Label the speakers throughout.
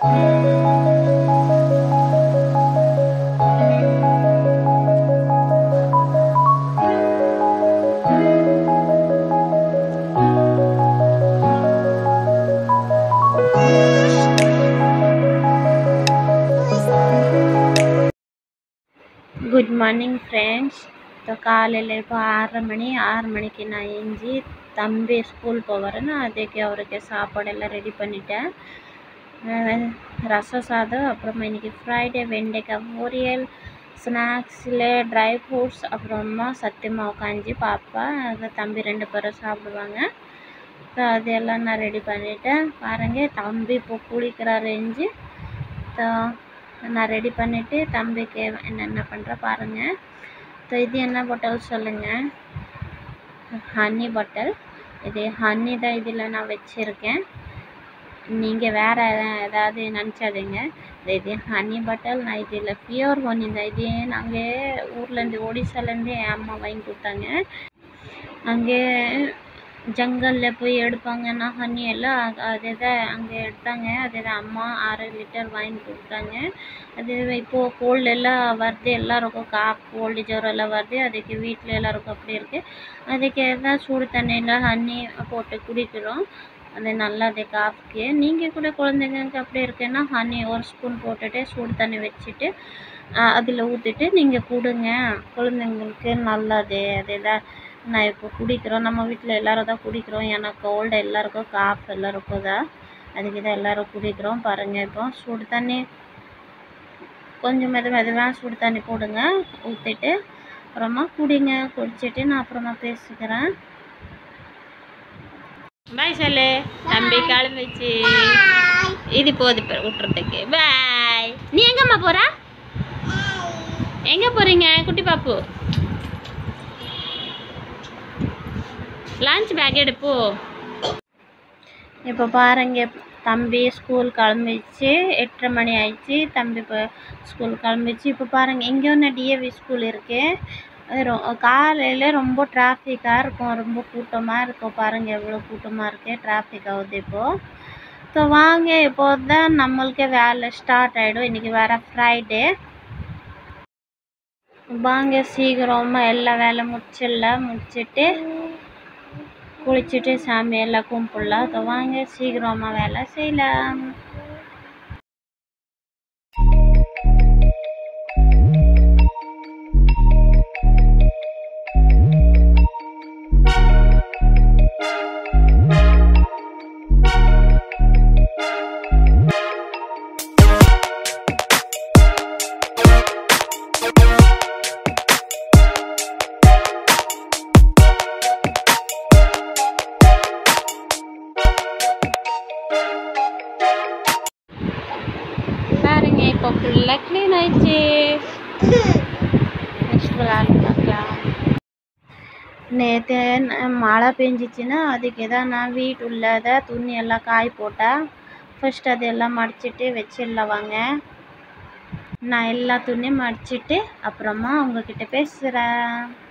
Speaker 1: Good morning friends காலையில் இப்போ ஆறரை மணி ஆறு மணிக்கு நான் எஞ்சி தம்பி ஸ்கூல் போவாருன்னு அதுக்கு அவருக்கு சாப்பாடெல்லாம் ரெடி பண்ணிட்டேன் அஹ் ரசம் சாதம் அப்புறமா இன்னைக்கு ஃப்ரைடே வெண்டைக்காய் பொரியல் ஸ்நாக்ஸில் ட்ரை ஃப்ரூட்ஸ் அப்புறமா சத்து மாவு காஞ்சி பாப்பா அது தம்பி ரெண்டு பேரும் சாப்பிடுவாங்க ஸோ அதெல்லாம் நான் ரெடி பண்ணிட்டேன் பாருங்கள் தம்பி இப்போ குளிக்கிறாரு எஞ்சி ஸோ நான் ரெடி பண்ணிவிட்டு தம்பிக்கு என்னென்ன பண்ணுறேன் பாருங்கள் ஸோ இது என்ன பாட்டில் சொல்லுங்கள் ஹனி பாட்டில் இது ஹனி தான் இதில் நான் வச்சுருக்கேன் நீங்கள் வேறு ஏதாவது நினச்சாதீங்க இது ஹனி பாட்டில் நான் இதில் பியூர் ஹனி தான் இது நாங்கள் ஊர்லேருந்து ஒடிசாலேருந்து என் அம்மா வாங்கி கொடுத்தாங்க அங்கே ஜங்கலில் போய் எடுப்பாங்கன்னா ஹனி எல்லாம் அதே தான் அங்கே எடுத்தாங்க அதே தான் அம்மா ஆறு லிட்டர் வாங்கி கொடுத்தாங்க அது இப்போது கோல்டு எல்லாம் வருது எல்லாருக்கும் காஃப் கோல்டு ஜுரம் எல்லாம் வருது அதுக்கு வீட்டில் எல்லாருக்கும் அப்படி இருக்குது அதுக்கு தான் சூடு தண்ணியில் ஹனி போட்டு குடிக்கிறோம் அது நல்லது காஃப்க்கு நீங்கள் கூட குழந்தைங்களுக்கு அப்படி இருக்குன்னா ஹனி ஒரு ஸ்பூன் போட்டுட்டு சூடு தண்ணி வச்சுட்டு அதில் ஊற்றிட்டு நீங்கள் கொடுங்க குழந்தைங்களுக்கு நல்லது அதுதான் நான் இப்போ குடிக்கிறோம் நம்ம வீட்டில் எல்லோரும் தான் குடிக்கிறோம் ஏன்னா கோல்டு எல்லாருக்கும் காஃப் எல்லாருக்கும் தான் அதுக்கு தான் எல்லோரும் குடிக்கிறோம் பாருங்கள் இப்போ சூடு தண்ணி கொஞ்சம் மெது மெதுவாக சூடு தண்ணி போடுங்க ஊற்றிட்டு அப்புறமா குடிங்க குடிச்சிட்டு நான் அப்புறமா பேசிக்கிறேன் பாய் சொல்லு தம்பி கிளம்பிச்சு இது போது இப்போ விட்டுறதுக்கு பாய் நீ எங்கம்மா போற எங்கே போகிறீங்க குட்டி பாப்பு லஞ்ச் பேக் எடுப்போ இப்போ பாருங்க தம்பி ஸ்கூல் கிளம்பிச்சு எட்டரை மணி ஆயிடுச்சு தம்பி இப்போ ஸ்கூல் கிளம்பிச்சு இப்போ பாருங்கள் இங்கே ஒன்று டிஏவி ஸ்கூல் இருக்குது ரொ காலையில் ரொம்ப டிராஃபிக்காக இருக்கும் ரொம்ப கூட்டமாக இருக்கும் பாருங்கள் எவ்வளோ கூட்டமாக இருக்குது டிராஃபிக் ஆகுது இப்போது ஸோ வாங்க இப்போ தான் நம்மளுக்கு வேலை ஸ்டார்ட் ஆகிடும் இன்றைக்கி வேறு ஃப்ரைடே வாங்க சீக்கிரமாக எல்லா வேலை முடிச்சிடலாம் முடிச்சுட்டு குளிச்சுட்டு சாமி எல்லாம் கும்பிடலாம் அதை வாங்க சீக்கிரமாக வேலை செய்யலாம் பாருங்க இப்போ ஃபுல்லாக க்ளீன் ஆயிடுச்சு நெக்ஸ்ட் விளாண்டு பார்க்கலாம் நேற்று மழை பெஞ்சிச்சின்னா அதுக்கு தான் நான் வீட்டுள்ளதை துணி எல்லாம் காய போட்டேன் ஃபர்ஸ்ட் அதெல்லாம் மடிச்சிட்டு வச்சிடலாம் வாங்க நான் எல்லா துணியும் மடிச்சிட்டு அப்புறமா உங்ககிட்ட பேசுகிறேன்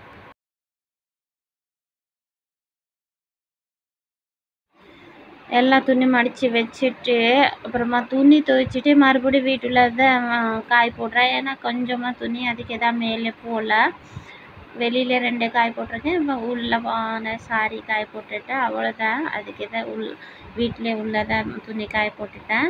Speaker 1: எல்லா துணி மடித்து வச்சுட்டு அப்புறமா துணி துவைச்சிட்டு மறுபடியும் வீட்டில் தான் காய போடுறேன் ஏன்னா கொஞ்சமாக துணி அதுக்கு தான் மேலே போகல வெளியில் ரெண்டு காய போட்டிருக்கேன் இப்போ உள்ள வான சாரி காய போட்டுட்டேன் அவ்வளோதான் அதுக்கு தான் உள் வீட்டில் உள்ளதான் துணி காய போட்டுட்டேன்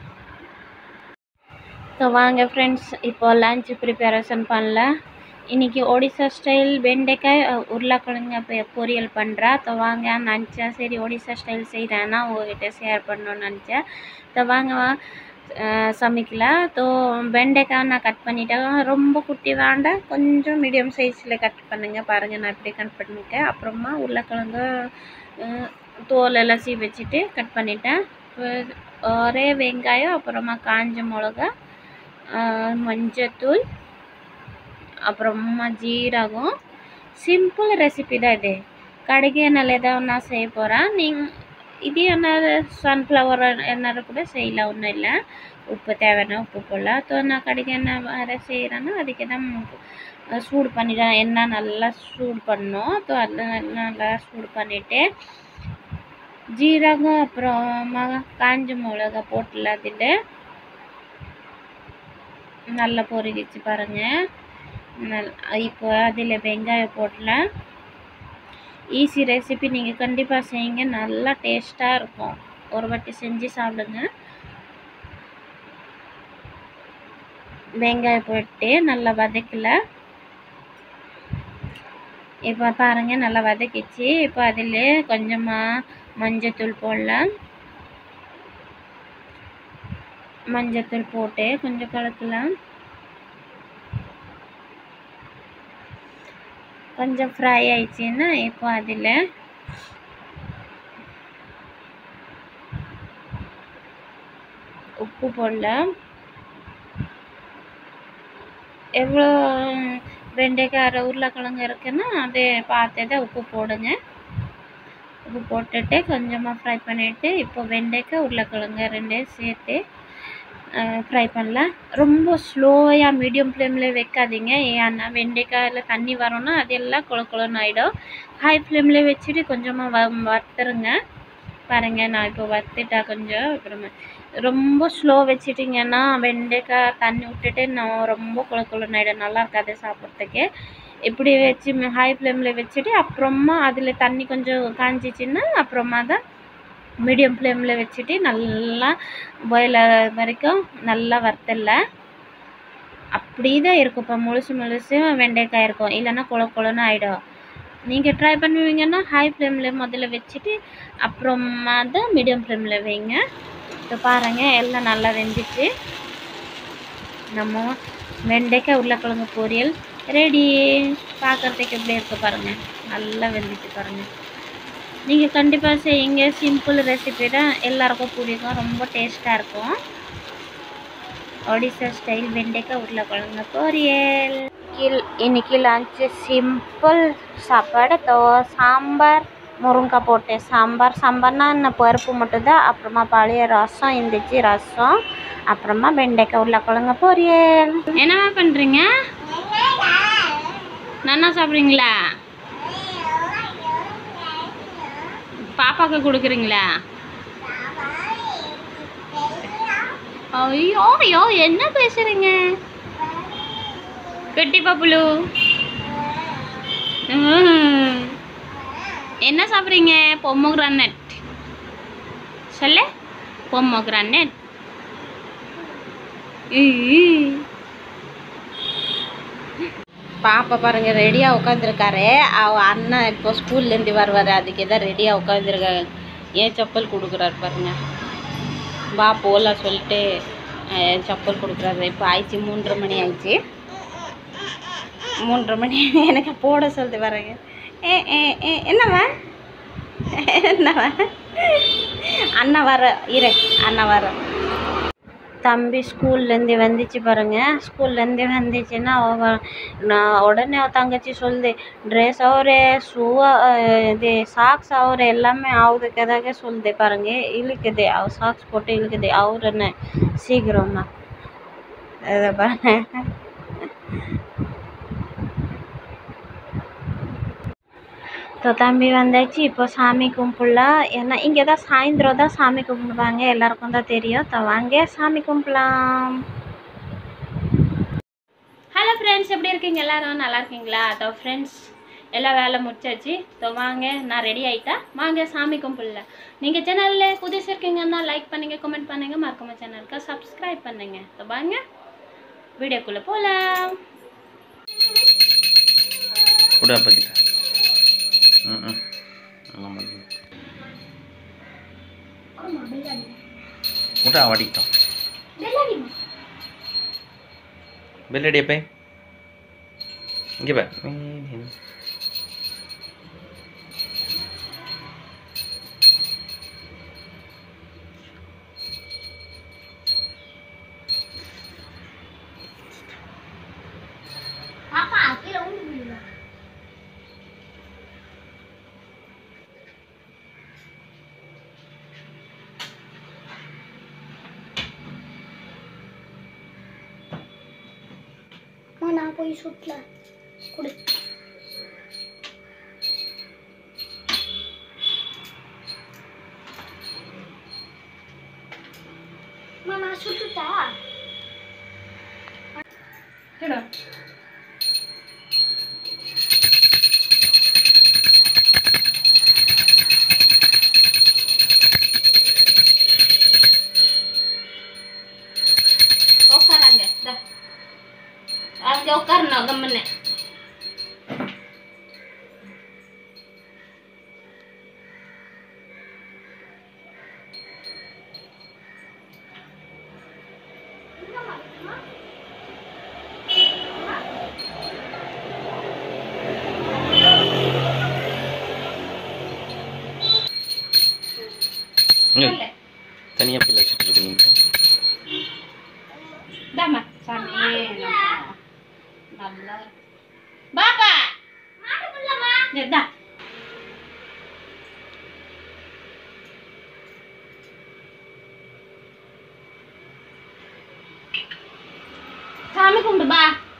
Speaker 1: ஸோ வாங்க ஃப்ரெண்ட்ஸ் இப்போ லஞ்ச் ப்ரிப்பரேஷன் பண்ணல இன்றைக்கி ஒடிசா ஸ்டைல் வெண்டைக்காய் உருளைக்கிழங்கு பொ- பொரியல் பண்ணுறேன் ஸோ வாங்க நினச்சேன் சரி ஒடிசா ஸ்டைல் செய்கிறேன்னா உங்ககிட்ட ஷேர் பண்ணணும்னு நினச்சேன் ஸோ வாங்க வா அஹ் சமைக்கலாம் ஸோ வெண்டைக்காய் நான் கட் பண்ணிட்டேன் ரொம்ப குட்டி வேண்டாம் கொஞ்சம் மீடியம் சைஸில் கட் பண்ணுங்கள் பாருங்கள் நான் இப்படி கட் பண்ணிட்டேன் அப்புறமா உருளைக்கிழங்கு அஹ் தோல் எல்லாம் சீ வச்சுட்டு கட் பண்ணிட்டேன் ஒ- ஒரே வெங்காயம் அப்புறமா காஞ்ச மிளகா அஹ் மஞ்சத்தூள் அப்புறமா ஜீரகம் சிம்பிள் ரெசிபி தான் இது கடுகு எண்ணெயில் தான் நான் செய்ய போகிறேன் நீங்கள் இது எண்ணெய் சன்ஃப்ளவர் எண்ணெய் கூட செய்யலாம் ஒன்றும் இல்லை உப்பு தேவையான உப்பு போடலாம் ஸோ நான் கடுகு எண்ணெய் வேறு செய்கிறேன்னா அதுக்கு தான் அஹ் சூடு பண்ணிட்டேன் எண்ணெய் நல்லா சூடு பண்ணணும் ஸோ அதில் நல்லா சூடு பண்ணிவிட்டு ஜீரகம் அப்புறமா காஞ்ச மிளகா போட்டுல அதில் நல்லா பொரிக்கிச்சு பாருங்கள் நல் இப்போ அதில் வெங்காயம் போடலாம் ஈஸி ரெசிபி நீங்கள் கண்டிப்பாக செய்யுங்க நல்லா டேஸ்ட்டாக இருக்கும் ஒரு வாட்டி செஞ்சு சாப்பிடுங்க வெங்காயம் போட்டு நல்லா வதக்கல இப்போ பாருங்கள் நல்லா வதக்கிச்சு இப்போ அதில் கொஞ்சமாக மஞ்சத்தூள் போடலாம் மஞ்சத்தூள் போட்டு கொஞ்சம் கலக்கலாம் கொஞ்சம் ஃப்ரை ஆயிடுச்சுன்னா இப்போ அதில் உப்பு போடலாம் எவ்வளோ வெண்டைக்காய் அரை உருளைக்கிழங்கு இருக்குன்னா அது பார்த்து தான் உப்பு போடுங்க உப்பு போட்டுட்டு கொஞ்சமாக ஃப்ரை பண்ணிவிட்டு இப்போ வெண்டைக்காய் உருளைக்கிழங்கு ரெண்டையும் சேர்த்து ஃப்ரை பண்ணலாம் ரொம்ப ஸ்லோயாக மீடியம் ஃப்ளேமில் வைக்காதீங்க ஏன்னா வெண்டைக்காயில் தண்ணி வரும்னா அதெல்லாம் குள குளன்னு ஆகிடும் ஹை ஃப்ளேமில் வச்சுட்டு கொஞ்சமாக வ வறுத்துருங்க பாருங்கள் நான் இப்போ வறுத்துட்டா கொஞ்சம் அப்புறமா ரொம்ப ஸ்லோ வச்சிட்டிங்கன்னா வெண்டைக்காய் தண்ணி விட்டுட்டு நான் ரொம்ப குள குளன்னு ஆகிடும் நல்லா இருக்காது சாப்பிட்றதுக்கு இப்படி வச்சு ஹை ஃப்ளேமில் வச்சுட்டு அப்புறமா அதில் தண்ணி கொஞ்சம் காஞ்சிச்சின்னா அப்புறமா தான் மீடியம் ஃப்ளேமில் வச்சுட்டு நல்லா பாயில் வரைக்கும் நல்லா வறுத்தல அப்படி தான் இருக்கும் இப்போ முழுசு முழுசு வெண்டைக்காய் இருக்கும் இல்லைன்னா குள குளன்னு ஆகிடும் நீங்கள் ட்ரை பண்ணுவீங்கன்னா ஹை ஃப்ளேமில் முதல்ல வச்சுட்டு அப்புறமா தான் மீடியம் ஃப்ளேமில் வைங்க இப்போ பாருங்கள் எல்லாம் நல்லா வெந்துச்சு நம்ம வெண்டைக்காய் உருளைக்கிழங்கு பொரியல் ரெடி பார்க்குறதுக்கு எப்படி இருக்குது பாருங்கள் நல்லா வெந்துச்சு பாருங்கள் நீங்கள் கண்டிப்பாக செய்யுங்க சிம்பிள் ரெசிபி தான் எல்லாருக்கும் பிடிக்கும் ரொம்ப டேஸ்ட்டாக இருக்கும் ஒடிசா ஸ்டைல் வெண்டைக்காய் உருளைக்கிழங்கு பொரியல் கீழ் இன்னைக்கு லஞ்சு சிம்பிள் சாப்பாடு தோ சாம்பார் முருங்கைக்காய் போட்டு சாம்பார் சாம்பார்னா என்ன பருப்பு மட்டும்தான் அப்புறமா பழைய ரசம் இருந்துச்சு ரசம் அப்புறமா வெண்டைக்காய் உருளைக்கிழங்கு பொரியல் என்னவா பண்ணுறீங்க நன்னா சாப்பிட்றீங்களா பாப்பாக்கு கொடுக்குறீங்களா ஐயோ ஐயோ என்ன பேசுறீங்க பெட்டி பப்புலு ம். என்ன சாப்பிட்றீங்க பொம்மோகிரானட் சொல்லு பொம்மோகிரானட் பாப்பா பாருங்க ரெடியாக உட்காந்துருக்காரு அவ அண்ணன் இப்போ ஸ்கூல்லேருந்து வருவார் அதுக்கு தான் ரெடியாக உட்காந்துருக்காங்க ஏன் செப்பல் கொடுக்குறாரு பாருங்க வா போகலாம் சொல்லிட்டு அஹ், செப்பல் கொடுக்குறாரு இப்போ ஆயிடுச்சு மூன்றரை மணி ஆயிடுச்சு மூன்றரை மணி எனக்கு போட சொல்லிட்டு பாருங்க ஏ ஏ ஏ என்னவா என்னவா அண்ணா வர இரு அண்ணா வர தம்பி ஸ்கூல்லேருந்து வந்துச்சு பாருங்க ஸ்கூல்லேருந்து வந்துச்சுன்னா அவ நான் உடனே அவ தங்கச்சி சொல்லுது ட்ரெஸ் அவரு ஷூ இது சாக்ஸ் அவரு எல்லாமே ஆகுதுக்கதாக சொல்லுது பாருங்க இழுக்குது அவ சாக்ஸ் போட்டு இழுக்குது அவரு என்ன சீக்கிரமா அதை பாருங்க ஸோ தம்பி வந்தாச்சு இப்போ சாமி கும்பிடலாம் ஏன்னா இங்கே தான் சாயந்தரம் தான் சாமி கும்பிடுவாங்க எல்லாருக்கும் தான் தெரியும் ஸோ வாங்க சாமி கும்பிடலாம் ஹலோ ஃப்ரெண்ட்ஸ் எப்படி இருக்கீங்க எல்லாரும் நல்லா இருக்கீங்களா அதோ ஃப்ரெண்ட்ஸ் எல்லா வேலை முடிச்சாச்சு ஸோ வாங்க நான் ரெடி ஆகிட்டா வாங்க சாமி கும்பிடல நீங்கள் சேனலில் புதுசு இருக்கீங்கன்னா லைக் பண்ணுங்க கமெண்ட் பண்ணுங்க மறக்காம சேனலுக்கு சப்ஸ்கிரைப் பண்ணுங்க ஸோ வாங்க வீடியோக்குள்ளே போகலாம்
Speaker 2: கொடு அப்பா கிட்ட ம் ம் எல்லாம் பண்ணு விட்டா வாடிக்கிட்டோம் பெல் அடி அப்பே இங்கே பே
Speaker 3: நான் போய் சுட்டல கொடு அம்மா, நான் சுட்டுட்டா
Speaker 1: எடு உட்கார் அங்க இந்தா. அங்க உட்காரணும் கம்முன்னு
Speaker 2: இங்க தனியாக பிள்ளை வச்சுட்டு இருக்கீங்க
Speaker 1: இந்தாம்மா சாமி நல்லா பாப்பா இந்தா சாமி கும்பிடு பா